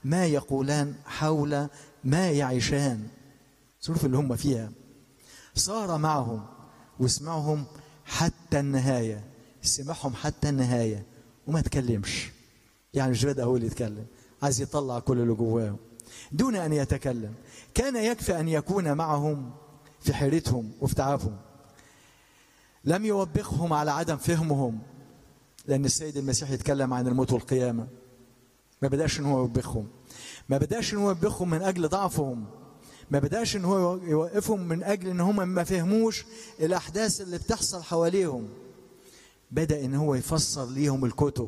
ما يقولان حول ما يعيشان الظروف اللي هم فيها صار معهم واسمعهم حتى النهاية سمعهم حتى النهاية وما تكلمش يعني مش بدأ هو اللي يتكلم عايز يطلع كل اللي جواه دون أن يتكلم كان يكفي أن يكون معهم في حيرتهم وفي تعبهم لم يوبخهم على عدم فهمهم لأن السيد المسيح يتكلم عن الموت والقيامة ما بدأش إن هو يوبخهم ما بدأش إن هو يوبخهم من أجل ضعفهم ما بدأش إن هو يوقفهم من أجل إن هم ما فهموش الأحداث اللي بتحصل حواليهم بدأ إن هو يفسر ليهم الكتب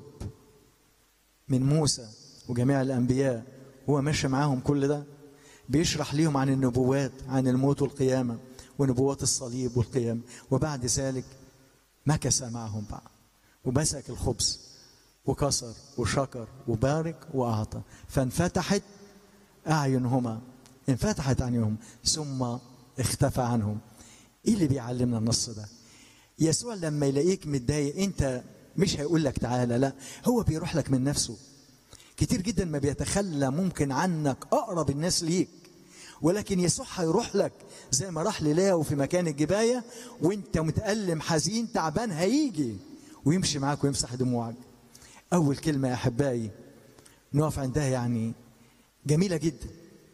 من موسى وجميع الأنبياء هو ماشي معاهم كل ده بيشرح ليهم عن النبوات عن الموت والقيامة ونبوات الصليب والقيامة وبعد ذلك مكث معهم بقى ومسك الخبز وكسر وشكر وبارك وأعطى فانفتحت أعينهما انفتحت أعينهم ثم اختفى عنهم إيه اللي بيعلمنا النص ده يسوع لما يلاقيك متضايق أنت مش هيقول لك تعالى لا هو بيروح لك من نفسه كتير جدا ما بيتخلى ممكن عنك أقرب الناس ليك ولكن يسوع هيروح لك زي ما راح للاو في مكان الجباية وانت متألم حزين تعبان هيجي ويمشي معاك ويمسح دموعك أول كلمة يا أحبائي نقف عندها يعني جميلة جدا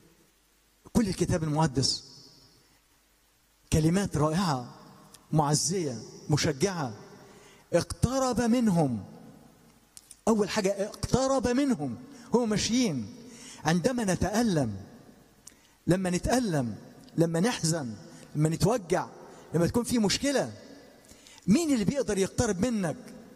كل الكتاب المقدس كلمات رائعة معزية مشجعة اقترب منهم أول حاجة اقترب منهم هم ماشيين عندما نتألم لما نتألم لما نحزن لما نتوجع لما تكون في مشكلة مين اللي بيقدر يقترب منك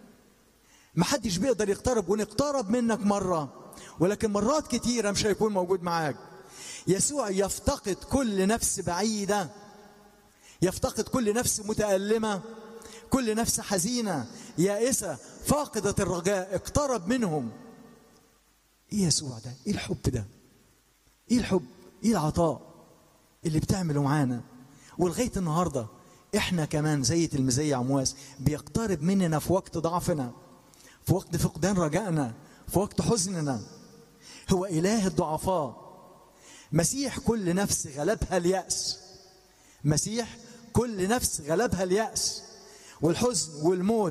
محدش بيقدر يقترب ونقترب منك مرة ولكن مرات كتيرة مش هيكون موجود معاك يسوع يفتقد كل نفس بعيدة يفتقد كل نفس متألمة كل نفس حزينة يائسة فاقدة الرجاء اقترب منهم ايه يسوع ده ايه الحب ده ايه الحب ايه العطاء اللي بتعمله معانا ولغايه النهارده احنا كمان زي تلميذي عمواس بيقترب مننا في وقت ضعفنا في وقت فقدان رجائنا في وقت حزننا هو اله الضعفاء مسيح كل نفس غلبها الياس مسيح كل نفس غلبها الياس والحزن والموت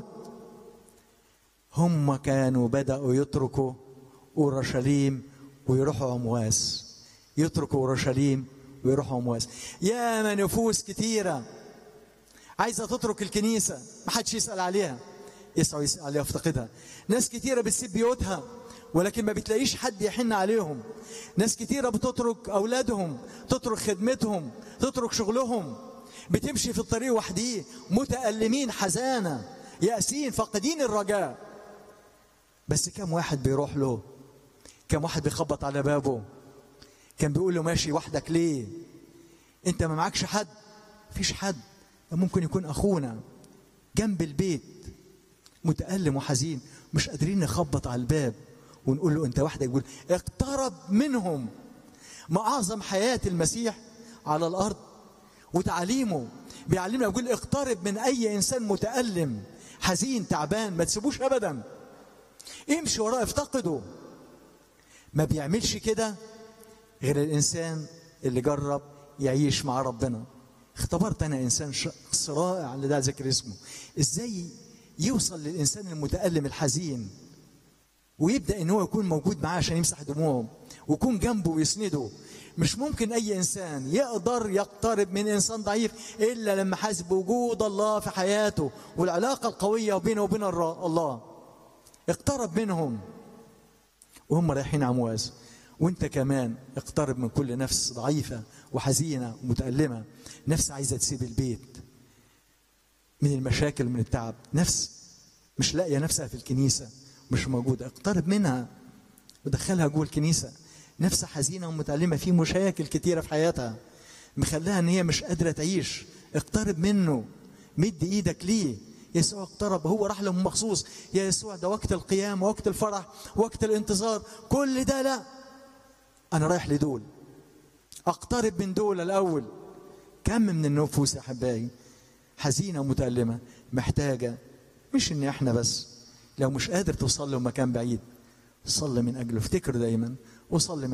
هم كانوا بداوا يتركوا اورشليم ويروحوا عمواس يتركوا اورشليم ويروحوا امواس يا نفوس كتيره عايزه تترك الكنيسه ما حدش يسال عليها يسعى يسال عليها يفتقدها ناس كتيره بتسيب بيوتها ولكن ما بتلاقيش حد يحن عليهم ناس كتيره بتترك اولادهم تترك خدمتهم تترك شغلهم بتمشي في الطريق وحديه متألمين حزانة يأسين فاقدين الرجاء بس كم واحد بيروح له كم واحد بيخبط على بابه كان بيقول له ماشي وحدك ليه انت ما معكش حد مفيش حد ممكن يكون اخونا جنب البيت متألم وحزين مش قادرين نخبط على الباب ونقول له انت وحدك يقول اقترب منهم ما اعظم حياة المسيح على الارض وتعليمه بيعلمنا يقول اقترب من اي انسان متألم حزين تعبان ما تسيبوش ابدا امشي وراه افتقده ما بيعملش كده غير الانسان اللي جرب يعيش مع ربنا اختبرت انا انسان شخص رائع اللي ده ذكر اسمه ازاي يوصل للانسان المتالم الحزين ويبدا ان هو يكون موجود معاه عشان يمسح دموعه ويكون جنبه ويسنده مش ممكن اي انسان يقدر يقترب من انسان ضعيف الا لما حاسس بوجود الله في حياته والعلاقه القويه بينه وبين الله اقترب منهم وهم رايحين عمواس وانت كمان اقترب من كل نفس ضعيفة وحزينة ومتألمة نفس عايزة تسيب البيت من المشاكل من التعب نفس مش لاقية نفسها في الكنيسة مش موجودة اقترب منها ودخلها جوه الكنيسة نفس حزينة ومتألمة في مشاكل كتيرة في حياتها مخليها ان هي مش قادرة تعيش اقترب منه مد ايدك ليه يسوع اقترب هو راح لهم مخصوص يا يسوع ده وقت القيام وقت الفرح وقت الانتظار كل ده لا انا رايح لدول اقترب من دول الاول كم من النفوس يا احبائي حزينه ومتالمه محتاجه مش ان احنا بس لو مش قادر توصل له مكان بعيد صلي من اجله افتكر دايما وصلي